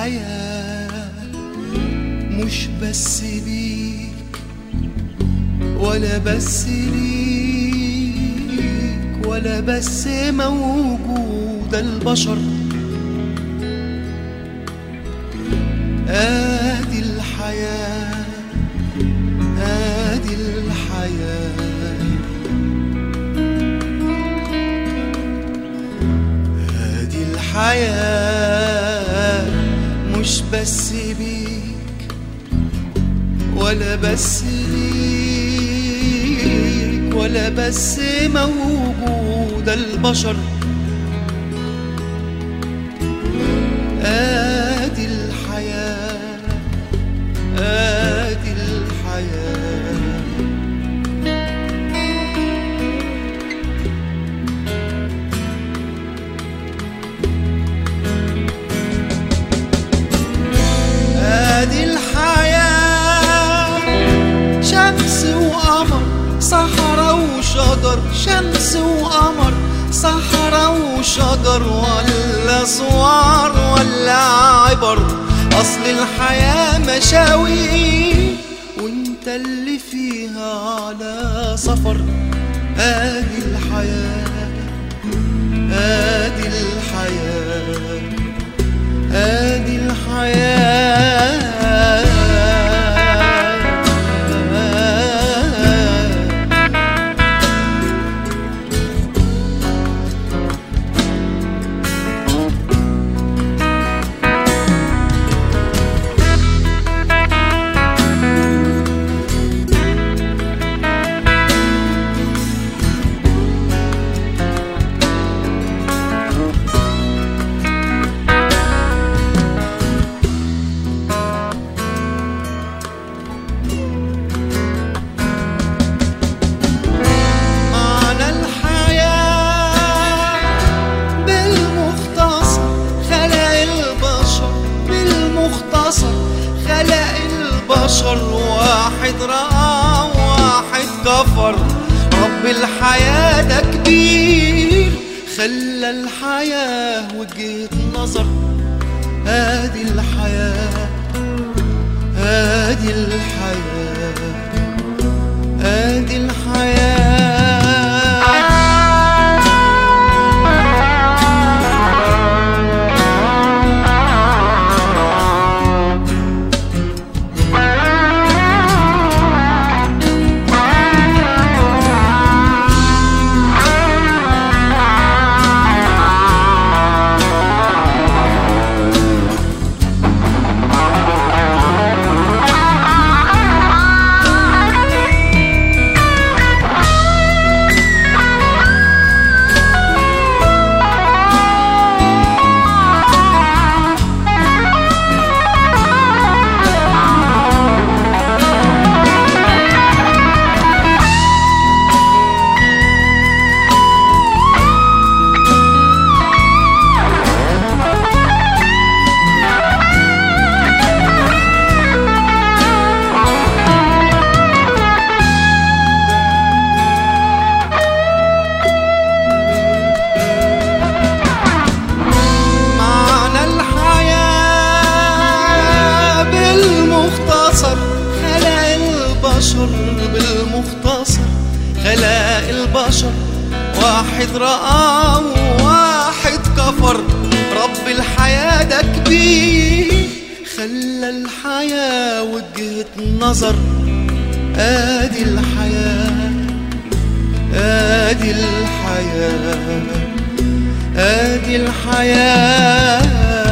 الحياة مش بس بيك ولا بس ليك ولا بس موجود البشر ادي الحياة ادي الحياة ادي الحياة مش بس بيك ولا بس ليك ولا بس موجود البشر ادي الحياة ادي الحياة ادي الحياة شمس وقمر صحراء وشجر شمس وقمر صحراء وشجر ولا صور ولا عبر اصل الحياة مشاوير وانت اللي فيها على سفر ادي الحياة ادي الحياة ادي الحياة معنى الحياة بالمختصر خلق البشر بالمختصر خلق البشر واحد رأى واحد كفر رب الحياة ده كبير خلى الحياة وجهة نظر هادي الحياة هادي الحياة ادي الحياة معنى الحياة بالمختصر خلق البشر بالمختصر خلق البشر واحد رأى وواحد كفر رب الحياة ده كبير خلى الحياة وجهة نظر ادي الحياة ادي الحياة ادي الحياة